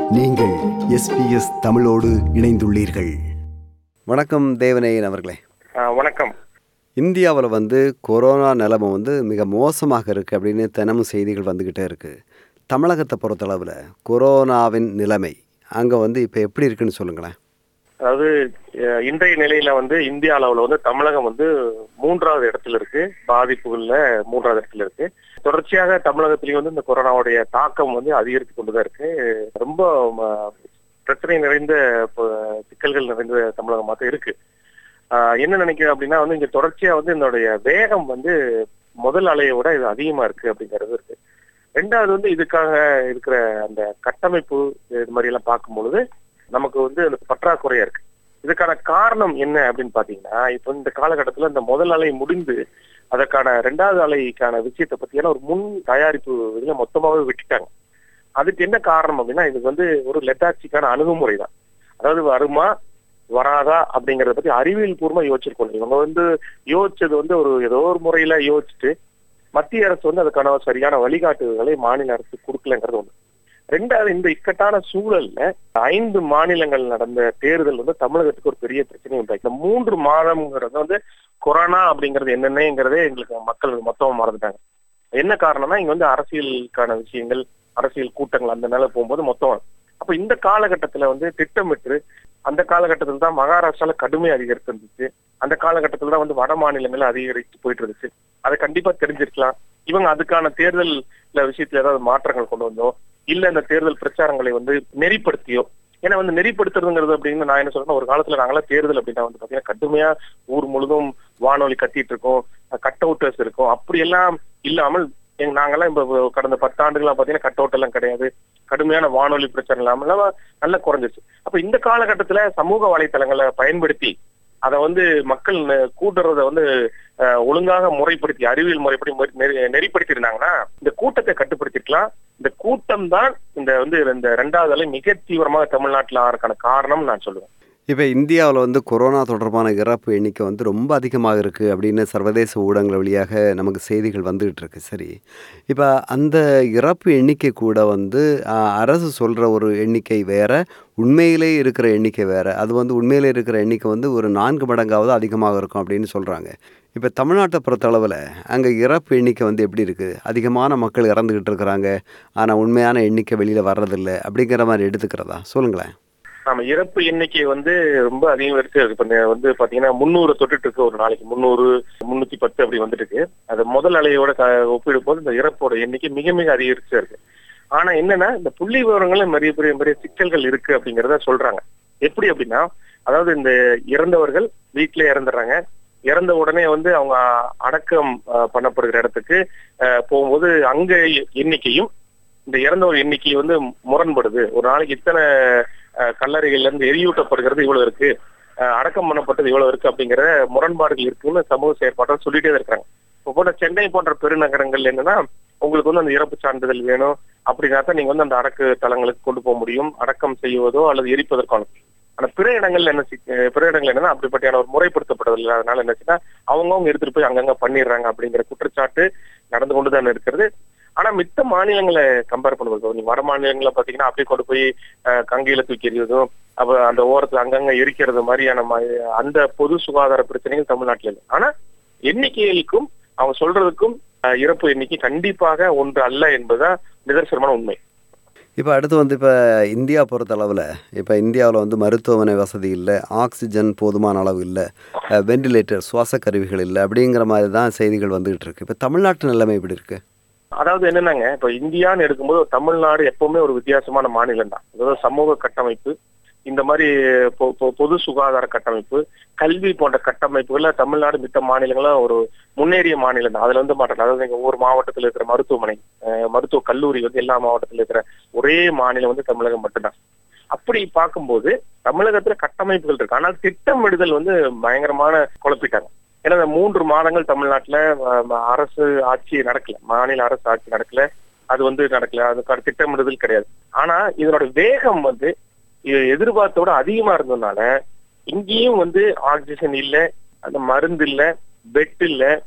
நீங்கள் எஸ்பிஎஸ் தமிழோடு இணைந்துள்ளீர்கள் வணக்கம் தேவநேயன் அவர்களே ஆ, வணக்கம் இந்தியாவில் வந்து கொரோனா நிலைமை வந்து மிக மோசமாக இருக்குது அப்படின்னு தினமும் செய்திகள் வந்துக்கிட்டே இருக்குது தமிழகத்தை பொறுத்தளவில் கொரோனாவின் நிலைமை அங்கே வந்து இப்போ எப்படி இருக்குன்னு சொல்லுங்களேன் அதாவது அஹ், இன்றைய நிலையில வந்து இந்திய அளவுல வந்து தமிழகம் வந்து மூன்றாவது இடத்துல இருக்கு பாதிப்புகள்ல மூன்றாவது இடத்துல இருக்கு தொடர்ச்சியாக தமிழகத்திலேயும் வந்து இந்த கொரோனாவுடைய தாக்கம் வந்து அதிகரித்து கொண்டுதான் இருக்கு ரொம்ப ம, பிரச்சனை நிறைந்த ப- சிக்கல்கள் நிறைந்த தமிழகமாக தான் இருக்கு ஆஹ், என்ன நினைக்கிறேன் அப்படின்னா வந்து இங்க தொடர்ச்சியா வந்து இதனுடைய வேகம் வந்து முதல் அலையை விட இது அதிகமா இருக்கு அப்படிங்கிறது இருக்கு ரெண்டாவது வந்து இதுக்காக இருக்கிற அந்த கட்டமைப்பு இது மாதிரி எல்லாம் பார்க்கும் பொழுது நமக்கு வந்து அந்த பற்றாக்குறையா இருக்கு இதுக்கான காரணம் என்ன அப்படின்னு பாத்தீங்கன்னா இப்போ இந்த காலகட்டத்துல இந்த முதல் அலை முடிந்து அதற்கான ரெண்டாவது அலைக்கான விஷயத்தை பத்தியான ஒரு முன் தயாரிப்பு இதுல மொத்தமாவே விட்டுட்டாங்க அதுக்கு என்ன காரணம் அப்படின்னா இது வந்து ஒரு லெட்டாட்சிக்கான அணுகுமுறை தான் அதாவது வருமா வராதா அப்படிங்கறத பத்தி அறிவியல் பூர்வமா யோசிச்சிருக்கணும் இவங்க வந்து யோசிச்சது வந்து ஒரு ஏதோ ஒரு முறையில யோசிச்சுட்டு மத்திய அரசு வந்து அதுக்கான சரியான வழிகாட்டுதல்களை மாநில அரசு கொடுக்கலங்கிறது ஒண்ணு ரெண்டாவது இந்த இக்கட்டான சூழல்ல ஐந்து மாநிலங்கள் நடந்த தேர்தல் வந்து தமிழகத்துக்கு ஒரு பெரிய பிரச்சனை உண்டாக்கி இந்த மூன்று மாதம்ங்கிறது வந்து கொரோனா அப்படிங்கிறது என்னென்னங்கிறதே எங்களுக்கு மக்கள் மொத்தமா மறந்துட்டாங்க என்ன காரணம்னா இங்க வந்து அரசியலுக்கான விஷயங்கள் அரசியல் கூட்டங்கள் அந்த நிலை போகும்போது மொத்தம் அப்ப இந்த காலகட்டத்துல வந்து திட்டமிட்டு அந்த காலகட்டத்தில் தான் மகாராஷ்டிரால கடுமை அதிகரித்து இருந்துச்சு அந்த காலகட்டத்தில் தான் வந்து வட மாநிலங்கள் அதிகரித்து போயிட்டு இருந்துச்சு அதை கண்டிப்பா தெரிஞ்சிருக்கலாம் இவங்க அதுக்கான தேர்தல் விஷயத்துல ஏதாவது மாற்றங்கள் கொண்டு வந்தோம் இல்ல இந்த தேர்தல் பிரச்சாரங்களை வந்து நெறிப்படுத்தியோ ஏன்னா வந்து நெறிப்படுத்துறதுங்கிறது அப்படின்னு நான் என்ன சொல்றேன் ஒரு காலத்துல நாங்களாம் தேர்தல் அப்படின்னா வந்து பாத்தீங்கன்னா கடுமையா ஊர் முழுதும் வானொலி கத்திட்டு இருக்கோம் கட் அவுட்டர்ஸ் இருக்கும் அப்படியெல்லாம் இல்லாமல் எங்க நாங்கெல்லாம் இப்ப கடந்த பத்தாண்டுகளா பாத்தீங்கன்னா கட் அவுட் எல்லாம் கிடையாது கடுமையான வானொலி பிரச்சனை இல்லாம இல்லாம நல்லா குறைஞ்சிச்சு அப்ப இந்த காலகட்டத்துல சமூக வலைத்தளங்களை பயன்படுத்தி அதை வந்து மக்கள் நெ- கூட்டுறத வந்து அஹ், ஒழுங்காக முறைப்படுத்தி அறிவியல் முறைப்படி முறை- நெறி- நெறிப்படுத்தி இருந்தாங்கன்னா இந்த கூட்டத்தை கட்டுப்படுத்திருக்கலாம் இந்த கூட்டம் தான் இந்த வந்து இந்த ரெண்டாவது அலை மிக தீவிரமாக தமிழ்நாட்டில் ஆகிறதுக்கான காரணம் நான் சொல்லுவேன் இப்போ இந்தியாவில் வந்து கொரோனா தொடர்பான இறப்பு எண்ணிக்கை வந்து ரொம்ப அதிகமாக இருக்குது அப்படின்னு சர்வதேச ஊடகங்கள் வழியாக நமக்கு செய்திகள் வந்துகிட்டு இருக்கு சரி இப்போ அந்த இறப்பு எண்ணிக்கை கூட வந்து ஆ, அரசு சொல்கிற ஒரு எண்ணிக்கை வேற உண்மையிலே இருக்கிற எண்ணிக்கை வேற அது வந்து உண்மையிலே இருக்கிற எண்ணிக்கை வந்து ஒரு நான்கு மடங்காவது அதிகமாக இருக்கும் அப்படின்னு சொல்கிறாங்க இப்போ தமிழ்நாட்டை பொறுத்தளவில் அங்கே இறப்பு எண்ணிக்கை வந்து எப்படி இருக்குது அதிகமான மக்கள் இறந்துக்கிட்டு இருக்கிறாங்க ஆனால் உண்மையான எண்ணிக்கை வெளியில் வர்றதில்லை அப்படிங்கிற மாதிரி எடுத்துக்கிறதா சொல்லுங்களேன் ஆமா இறப்பு எண்ணிக்கை வந்து ரொம்ப அதிகம் இருக்கு இப்ப இந்த வந்து பாத்தீங்கன்னா முந்நூறு தொட்டுட்டு இருக்கு ஒரு நாளைக்கு முந்நூறு முன்னூத்தி பத்து அப்படி வந்துட்டு இருக்கு அது முதல் அலையோட க- ஒப்பிடும் போது இந்த இறப்போட எண்ணிக்கை மிக மிக அதிகரிச்சு இருக்கு ஆனா என்னன்னா இந்த புள்ளி விவரங்கள்ல நிறைய பெரிய பெரிய சிக்கல்கள் இருக்கு அப்படிங்கறத சொல்றாங்க எப்படி அப்படின்னா அதாவது இந்த இறந்தவர்கள் வீட்டிலே இறந்துடுறாங்க இறந்த உடனே வந்து அவங்க அடக்கம் அஹ், பண்ணப்படுகிற இடத்துக்கு அஹ், போகும்போது அங்க எண்ணிக்கையும் இந்த இறந்தவர் எண்ணிக்கை வந்து முரண்படுது ஒரு நாளைக்கு இத்தனை அஹ், கல்லறைகள்ல இருந்து எரியூட்டப்படுகிறது இவ்வளவு இருக்கு அஹ், அடக்கம் பண்ணப்பட்டது இவ்வளவு இருக்கு அப்படிங்கிற முரண்பாடுகள் இருக்குன்னு சமூக செயற்பாட்டாளர் சொல்லிட்டே தான் இருக்காங்க இப்போ போன்ற சென்னை போன்ற பெருநகரங்கள் என்னன்னா உங்களுக்கு வந்து அந்த இறப்பு சான்றிதழ் வேணும் அப்படின்னா தான் நீங்க வந்து அந்த அடக்கு தலங்களுக்கு கொண்டு போக முடியும் அடக்கம் செய்வதோ அல்லது எரிப்பதற்கான ஆனா பிற இடங்கள்ல என்ன சிக்க- பிற இடங்கள்ல என்னன்னா அப்படிப்பட்ட ஒரு முறைப்படுத்தப்படவில்லை அதனால என்னச்சுன்னா அவங்கவுங்க எடுத்துட்டு போய் அங்கங்க பண்ணிடுறாங்க அப்படிங்கிற குற்றச்சாட்டு நடந்து கொண்டு தான் இருக்கிறது ஆனா மித்த மாநிலங்களை கம்பேர் பண்ணும்போது நீங்க வட மாநிலங்களை பாத்தீங்கன்னா அப்படியே கொண்டு போய் அஹ், கங்கையில தூக்கி எறிவதும் அப்ப அந்த ஓரத்துல அங்கங்க எரிக்கிறது மாதிரியான மா- அந்த பொது சுகாதார பிரச்சனைகள் தமிழ்நாட்டுல இல்லை ஆனா எண்ணிக்கைகளுக்கும் அவங்க சொல்றதுக்கும் அஹ், இறப்பு எண்ணிக்கை கண்டிப்பாக ஒன்று அல்ல என்பதுதான் நிதர்சனமான உண்மை இப்போ அடுத்து வந்து இப்போ இந்தியா பொறுத்தளவில் இப்போ இந்தியாவில் வந்து மருத்துவமனை வசதி இல்லை ஆக்சிஜன் போதுமான அளவு இல்லை வெண்டிலேட்டர் சுவாச கருவிகள் இல்லை அப்படிங்கிற மாதிரி தான் செய்திகள் வந்துகிட்டு இருக்கு இப்போ தமிழ்நாட்டு நிலைமை எப்படி இருக்கு அதாவது என்னன்னாங்க இப்ப இந்தியான்னு எடுக்கும்போது தமிழ்நாடு எப்பவுமே ஒரு வித்தியாசமான மாநிலம் தான் அதாவது சமூக கட்டமைப்பு இந்த மாதிரி பொ- பொ- பொது சுகாதார கட்டமைப்பு கல்வி போன்ற கட்டமைப்புகள்ல தமிழ்நாடு மித்த மாநிலங்களும் ஒரு முன்னேறிய மாநிலம் தான் அதுல வந்து மாற்றம் அதாவது எங்க ஒவ்வொரு மாவட்டத்தில் இருக்கிற மருத்துவமனை அஹ், மருத்துவ கல்லூரி வந்து எல்லா மாவட்டத்தில் இருக்கிற ஒரே மாநிலம் வந்து தமிழகம் மட்டும்தான் அப்படி பார்க்கும்போது தமிழகத்துல கட்டமைப்புகள் இருக்கு ஆனால் திட்டமிடுதல் வந்து பயங்கரமான குழப்பிட்டாங்க ஏன்னா இந்த மூன்று மாதங்கள் தமிழ்நாட்டுல அஹ், அரசு ஆட்சி நடக்கல மாநில அரசு ஆட்சி நடக்கல அது வந்து நடக்கல அதுக்கான திட்டமிடுதல் கிடையாது ஆனா இதனோட வேகம் வந்து இது எதிர்பார்த்தோட அதிகமா இருந்ததுனால இங்கேயும் வந்து ஆக்சிஜன் இல்ல அந்த மருந்து இல்ல பெட் இல்ல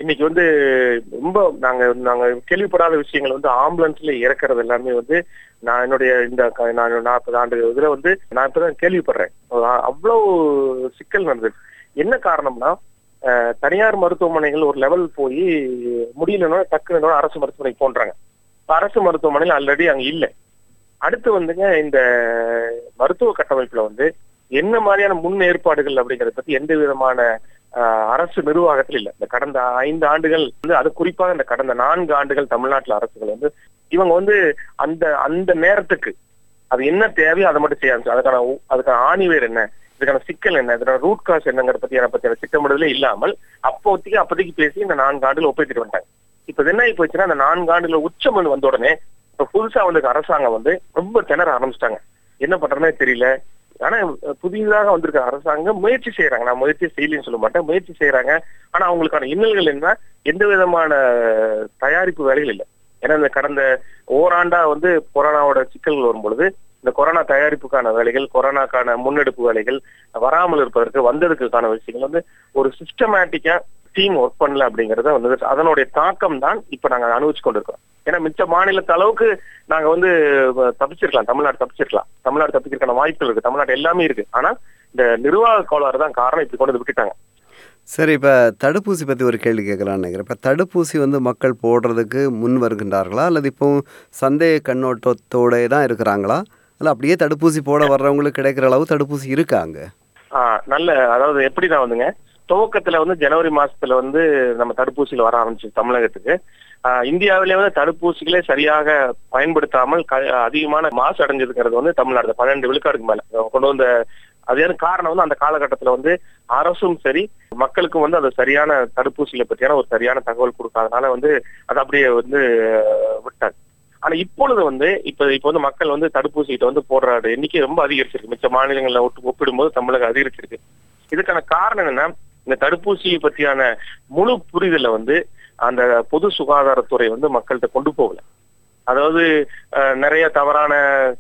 இன்னைக்கு வந்து ரொம்ப நாங்க நாங்க கேள்விப்படாத விஷயங்கள் வந்து ஆம்புலன்ஸ்ல இறக்குறது எல்லாமே வந்து நான் என்னுடைய இந்த க- நான் நாற்பது ஆண்டு இதுல வந்து நான் இப்பதான் கேள்விப்படுறேன் அ- அவ்வளவு சிக்கல் நடந்தது என்ன காரணம்னா அஹ், தனியார் மருத்துவமனைகள் ஒரு லெவல் போய் முடியலன்னா டக்குன்னு அரசு மருத்துவமனைக்கு போன்றாங்க இப்ப அரசு மருத்துவமனையில் ஆல்ரெடி அங்க இல்ல அடுத்து வந்துங்க இந்த மருத்துவ கட்டமைப்புல வந்து என்ன மாதிரியான முன் ஏற்பாடுகள் அப்படிங்கறத பத்தி எந்த விதமான ஆஹ், அரசு நிர்வாகத்தில் இல்ல இந்த கடந்த ஐந்து ஆண்டுகள் வந்து அது குறிப்பாக இந்த கடந்த நான்கு ஆண்டுகள் தமிழ்நாட்டுல அரசுகள் வந்து இவங்க வந்து அந்த அந்த நேரத்துக்கு அது என்ன தேவையோ அதை மட்டும் செய்ய ஆரம்பிச்சு அதுக்கான உ- அதுக்கான ஆணிவேர் என்ன இதுக்கான சிக்கல் என்ன இதுக்கான ரூட் காஸ் என்னங்கிற பத்தி அதை பத்தியான திட்டமிடலே இல்லாமல் அப்போதைக்கு அப்போதைக்கு பேசி இந்த நான்கு ஆண்டுகள் ஒப்பேத்திட்டு வந்துட்டாங்க இப்ப இது என்ன ஆகி போச்சுன்னா அந்த நான்கு ஆண்டுகள் உச்சம் வந்து வந்த உடனே இப்ப புதுசா வந்து அரசாங்கம் வந்து ரொம்ப திணற ஆரம்பிச்சிட்டாங்க என்ன பண்றதுனே தெரியல ஆனா அஹ், புதிதாக வந்திருக்க அரசாங்கம் முயற்சி செய்யறாங்க நான் முயற்சி செய்யலன்னு சொல்ல மாட்டேன் முயற்சி செய்யறாங்க ஆனா அவங்களுக்கான இன்னல்கள் என்ன எந்த விதமான அஹ், தயாரிப்பு வேலைகள் இல்லை ஏன்னா இந்த கடந்த ஓராண்டா வந்து கொரோனாவோட சிக்கல்கள் வரும் பொழுது இந்த கொரோனா தயாரிப்புக்கான வேலைகள் கொரோனாக்கான முன்னெடுப்பு வேலைகள் வராமல் இருப்பதற்கு வந்ததுக்கான விஷயங்கள் வந்து ஒரு சிஸ்டமேட்டிக்கா டீம் ஒர்க் பண்ணல அப்படிங்கறத வந்து அதனுடைய தாக்கம் தான் இப்ப நாங்க அனுபவிச்சு கொண்டிருக்கோம் ஏன்னா மிச்ச மாநிலத்து அளவுக்கு நாங்க வந்து அஹ், தப்பிச்சிருக்கலாம் தமிழ்நாடு தப்பிச்சிருக்கலாம் தமிழ்நாடு தப்பிக்கிறதுக்கான வாய்ப்புகள் இருக்கு தமிழ்நாடு எல்லாமே இருக்கு ஆனா இந்த நிர்வாக கோளாறு தான் காரணம் இப்படி கொண்டு வந்து விட்டுட்டாங்க சரி இப்போ தடுப்பூசி பற்றி ஒரு கேள்வி கேட்கலான்னு நினைக்கிறேன் இப்போ தடுப்பூசி வந்து மக்கள் போடுறதுக்கு முன் வருகின்றார்களா அல்லது இப்போ சந்தேக கண்ணோட்டத்தோட தான் இருக்கிறாங்களா இல்லை அப்படியே தடுப்பூசி போட வர்றவங்களுக்கு கிடைக்கிற அளவு தடுப்பூசி இருக்காங்க ஆஹ் நல்ல அதாவது எப்படின்னா வந்துங்க துவக்கத்துல வந்து ஜனவரி மாசத்துல வந்து நம்ம தடுப்பூசிகள் வர ஆரம்பிச்சு தமிழகத்துக்கு ஆஹ் இந்தியாவிலே வந்து தடுப்பூசிகளே சரியாக பயன்படுத்தாமல் க- அதிகமான மாசு அடைஞ்சிருக்கிறது வந்து தமிழ்நாடு பன்னெண்டு விழுக்காடுக்கு மேல கொண்டு வந்த அது ஏன்னு காரணம் வந்து அந்த காலகட்டத்துல வந்து அரசும் சரி மக்களுக்கும் வந்து அது சரியான தடுப்பூசிகளை பற்றியான ஒரு சரியான தகவல் கொடுக்காதனால வந்து அது அப்படியே வந்து அஹ், விட்டாங்க ஆனா இப்பொழுது வந்து இப்ப இப்ப வந்து மக்கள் வந்து தடுப்பூசி கிட்ட வந்து போடுற எண்ணிக்கை ரொம்ப அதிகரிச்சிருக்கு மிச்ச மாநிலங்களை ஒட்டு ஒப்பிடும்போது தமிழகம் அதிகரிச்சிருக்கு இதுக்கான காரணம் என்னன்னா இந்த தடுப்பூசியை பற்றியான முழு புரிதலை வந்து அந்த பொது சுகாதாரத்துறை வந்து மக்கள்கிட்ட கொண்டு போகல அதாவது அஹ், நிறைய தவறான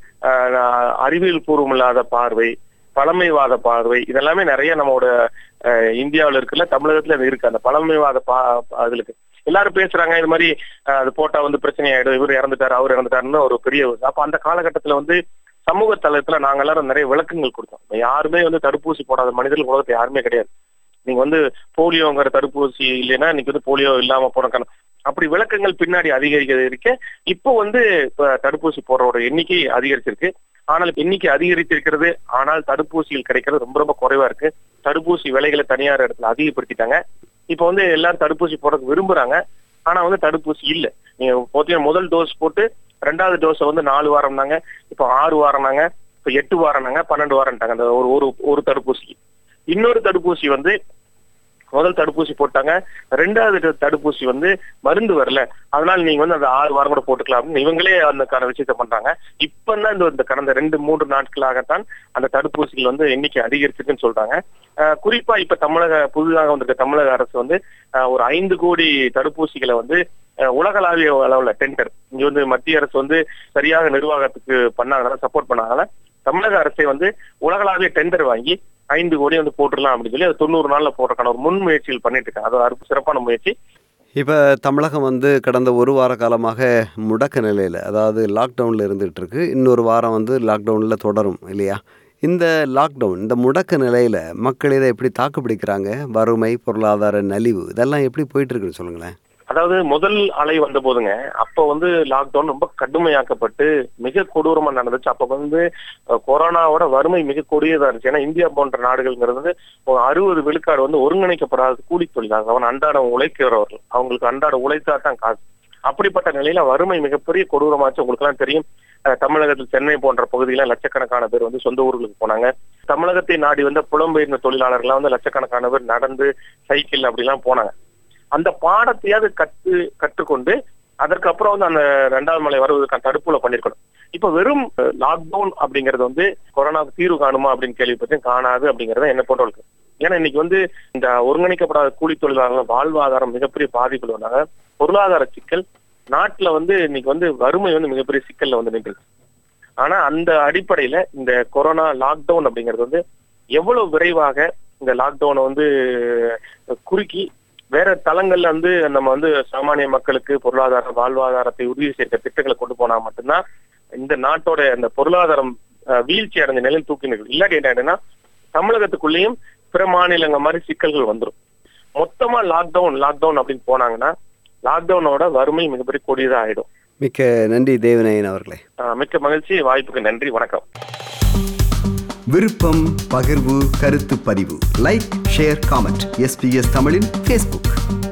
அஹ், அறிவியல் பூர்வம் இல்லாத பார்வை பழமைவாத பார்வை இதெல்லாமே நிறைய நம்மளோட அஹ், இந்தியாவுல இருக்குல்ல தமிழகத்துல அது இருக்கு அந்த பழமைவாத பா அதுல இருக்கு எல்லாரும் பேசுறாங்க இது மாதிரி அஹ், அது போட்டா வந்து பிரச்சனை ஆயிடும் இவர் இறந்துட்டாரு அவர் இறந்துட்டாருன்னு ஒரு பெரிய ஒரு- அப்ப அந்த காலகட்டத்துல வந்து சமூக தளத்துல நாங்க எல்லாரும் நிறைய விளக்கங்கள் கொடுத்தோம் யாருமே வந்து தடுப்பூசி போடாத மனிதர்கள் உலகத்துல யாருமே கிடையாது நீங்க வந்து போலியோங்கிற தடுப்பூசி இல்லைன்னா இன்னைக்கு வந்து போலியோ இல்லாம போன அப்படி விளக்கங்கள் பின்னாடி அதிகரிக்கிறது இருக்க இப்போ வந்து இப்ப தடுப்பூசி போடுறோட எண்ணிக்கை அதிகரிச்சிருக்கு ஆனால் எண்ணிக்கை அதிகரித்திருக்கிறது ஆனால் தடுப்பூசிகள் கிடைக்கிறது ரொம்ப ரொம்ப குறைவா இருக்கு தடுப்பூசி விலைகளை தனியார் இடத்துல அதிகப்படுத்திட்டாங்க இப்போ வந்து எல்லாரும் தடுப்பூசி போடுறதுக்கு விரும்புறாங்க ஆனா வந்து தடுப்பூசி இல்ல நீங்க பாத்தீங்கன்னா முதல் டோஸ் போட்டு ரெண்டாவது டோஸ் வந்து நாலு வாரம்னாங்க இப்போ ஆறு வாரம்னாங்க இப்போ எட்டு வாரம்னாங்க பன்னெண்டு வாரம்ட்டாங்க அந்த ஒரு ஒரு ஒரு தடுப்பூசிக்கு இன்னொரு தடுப்பூசி வந்து முதல் தடுப்பூசி போட்டாங்க ரெண்டாவது ட- தடுப்பூசி வந்து மருந்து வரல அதனால நீங்க வந்து அந்த ஆறு வாரம் கூட போட்டுக்கலாம் அப்படின்னு இவங்களே அந்த விஷயத்த பண்றாங்க இப்பதான் இந்த இந்த கடந்த ரெண்டு மூன்று நாட்களாகத்தான் அந்த தடுப்பூசிகள் வந்து எண்ணிக்கை அதிகரிச்சிருக்குன்னு சொல்றாங்க அஹ் குறிப்பா இப்ப தமிழக புதிதாக வந்திருக்க தமிழக அரசு வந்து அஹ் ஒரு ஐந்து கோடி தடுப்பூசிகளை வந்து அஹ் உலகளாவிய அளவுல டெண்டர் இங்க வந்து மத்திய அரசு வந்து சரியாக நிர்வாகத்துக்கு பண்ணாங்கனால சப்போர்ட் பண்ணாங்கனால தமிழக அரசை வந்து உலகளாவிய டெண்டர் வாங்கி ஐந்து கோடி வந்து போட்டுடலாம் அப்படின்னு சொல்லி அது தொண்ணூறு நாள்ல போடுறதுக்கான ஒரு முன் முயற்சிகள் பண்ணிட்டு இருக்காங்க அது ஒரு அற்பு- சிறப்பான முயற்சி இப்போ தமிழகம் வந்து கடந்த ஒரு வார காலமாக முடக்க நிலையில் அதாவது லாக்டவுனில் இருந்துகிட்டு இருக்கு இன்னொரு வாரம் வந்து லாக்டவுனில் தொடரும் இல்லையா இந்த லாக்டவுன் இந்த முடக்க நிலையில் மக்கள் இதை எப்படி தாக்குப்பிடிக்கிறாங்க வறுமை பொருளாதார நலிவு இதெல்லாம் எப்படி போயிட்டு இருக்குன்னு சொல்லுங்களேன் அதாவது முதல் அலை வந்த போதுங்க அப்ப வந்து லாக்டவுன் ரொம்ப கடுமையாக்கப்பட்டு மிக கொடூரமா நடந்துச்சு அப்ப வந்து அஹ், கொரோனாவோட வறுமை மிக கொடியதா இருந்துச்சு ஏன்னா இந்தியா போன்ற நாடுகள்ங்கிறது வந்து ஒரு அறுபது விழுக்காடு வந்து ஒருங்கிணைக்கப்படாத கூலி தொழிலாளர் அவன் அன்றாடம் உழைக்கிறவர்கள் அவங்களுக்கு அன்றாட உழைத்தா தான் காசு அப்படிப்பட்ட நிலையில வறுமை மிகப்பெரிய கொடூரமாச்சு உங்களுக்கு எல்லாம் தெரியும் அஹ், தமிழகத்தில் சென்னை போன்ற பகுதியில லட்சக்கணக்கான பேர் வந்து சொந்த ஊர்களுக்கு போனாங்க தமிழகத்தை நாடி வந்த புலம்பெயர்ந்த தொழிலாளர்கள்லாம் வந்து லட்சக்கணக்கான பேர் நடந்து சைக்கிள் அப்படிலாம் போனாங்க அந்த பாடத்தையாவது கற்று கற்றுக்கொண்டு அதற்கப்புறம் வந்து அந்த ரெண்டாவது மலை வருவதற்கான தடுப்புல பண்ணிருக்கணும் இப்ப வெறும் லாக்டவுன் அப்படிங்கறது வந்து கொரோனாவுக்கு தீர்வு காணுமா அப்படின்னு கேள்விப்பட்டேன் காணாது அப்படிங்கறத என்ன போட்டோம் ஏன்னா இன்னைக்கு வந்து இந்த ஒருங்கிணைக்கப்படாத கூலி தொழிலாளர்கள் வாழ்வாதாரம் மிகப்பெரிய பாதிப்புல வந்தாங்க பொருளாதார சிக்கல் நாட்டுல வந்து இன்னைக்கு வந்து வறுமை வந்து மிகப்பெரிய சிக்கல்ல வந்து நின்று ஆனா அந்த அடிப்படையில இந்த கொரோனா லாக்டவுன் அப்படிங்கிறது வந்து எவ்வளவு விரைவாக இந்த லாக்டவுனை வந்து குறுக்கி வேற தளங்கள்ல வந்து நம்ம வந்து சாமானிய மக்களுக்கு பொருளாதார வாழ்வாதாரத்தை உறுதி செய்கிற திட்டங்களை கொண்டு போனா மட்டும்தான் இந்த நாட்டோட அந்த பொருளாதாரம் அஹ், வீழ்ச்சி அடைஞ்ச நிலையில் தூக்கி நிற்கும் இல்லாட்டி என்ன ஆயிடும்னா தமிழகத்துக்குள்ளேயும் பிற மாநிலங்க மாதிரி சிக்கல்கள் வந்துடும் மொத்தமா லாக்டவுன் லாக்டவுன் அப்படின்னு போனாங்கன்னா லாக்டவுனோட வறுமை மிகப்பெரிய கொடியதா ஆயிடும் மிக்க நன்றி தேவநயன் அவர்களே அஹ், மிக்க மகிழ்ச்சி வாய்ப்புக்கு நன்றி வணக்கம் விருப்பம் பகிர்வு கருத்து பதிவு லைக் ஷேர் காமெண்ட் எஸ்பிஎஸ் தமிழின் ஃபேஸ்புக்